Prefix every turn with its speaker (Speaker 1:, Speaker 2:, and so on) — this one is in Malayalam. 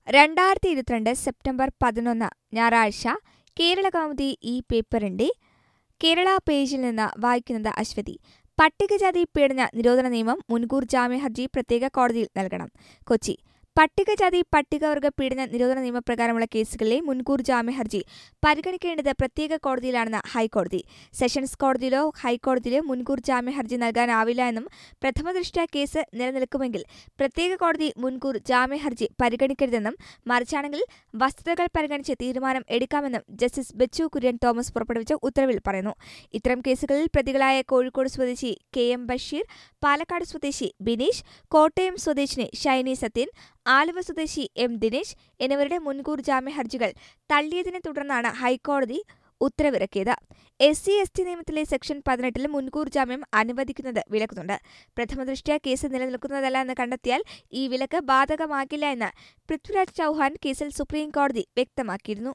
Speaker 1: രണ്ടായിരത്തി ഇരുപത്തിരണ്ട് സെപ്റ്റംബർ പതിനൊന്ന് ഞായറാഴ്ച കേരള കൗമുദി ഈ പേപ്പറിന്റെ കേരള പേജിൽ നിന്ന് വായിക്കുന്നത് അശ്വതി പട്ടികജാതി പീഡന നിരോധന നിയമം മുൻകൂർ ജാമ്യ ഹർജി പ്രത്യേക കോടതിയിൽ നൽകണം കൊച്ചി പട്ടികജാതി പട്ടികവർഗ പീഡന നിരോധന നിയമപ്രകാരമുള്ള കേസുകളിലെ മുൻകൂർ ജാമ്യ ഹർജി പരിഗണിക്കേണ്ടത് പ്രത്യേക കോടതിയിലാണെന്ന് ഹൈക്കോടതി സെഷൻസ് കോടതിയിലോ ഹൈക്കോടതിയിലോ മുൻകൂർ ജാമ്യ ഹർജി നൽകാനാവില്ല എന്നും പ്രഥമദൃഷ്ട്യാ കേസ് നിലനിൽക്കുമെങ്കിൽ പ്രത്യേക കോടതി മുൻകൂർ ജാമ്യ ഹർജി പരിഗണിക്കരുതെന്നും മറിച്ചാണെങ്കിൽ വസ്തുതകൾ പരിഗണിച്ച് തീരുമാനം എടുക്കാമെന്നും ജസ്റ്റിസ് ബെച്ചു കുര്യൻ തോമസ് പുറപ്പെടുവിച്ച ഉത്തരവിൽ പറയുന്നു ഇത്തരം കേസുകളിൽ പ്രതികളായ കോഴിക്കോട് സ്വദേശി കെ എം ബഷീർ പാലക്കാട് സ്വദേശി ബിനീഷ് കോട്ടയം സ്വദേശിനി ഷൈനി സത്യൻ ആലുവ സ്വദേശി എം ദിനേശ് എന്നിവരുടെ മുൻകൂർ ജാമ്യ ഹർജികൾ തള്ളിയതിനെ തുടർന്നാണ് ഹൈക്കോടതി ഉത്തരവിറക്കിയത് എസ് സി എസ് ടി നിയമത്തിലെ സെക്ഷൻ പതിനെട്ടിൽ മുൻകൂർ ജാമ്യം അനുവദിക്കുന്നത് വിലക്കുന്നുണ്ട് പ്രഥമദൃഷ്ട്യാ കേസ് നിലനിൽക്കുന്നതല്ല എന്ന് കണ്ടെത്തിയാൽ ഈ വിലക്ക് ബാധകമാകില്ല എന്ന് പൃഥ്വിരാജ് ചൌഹാൻ കേസിൽ സുപ്രീം കോടതി വ്യക്തമാക്കിയിരുന്നു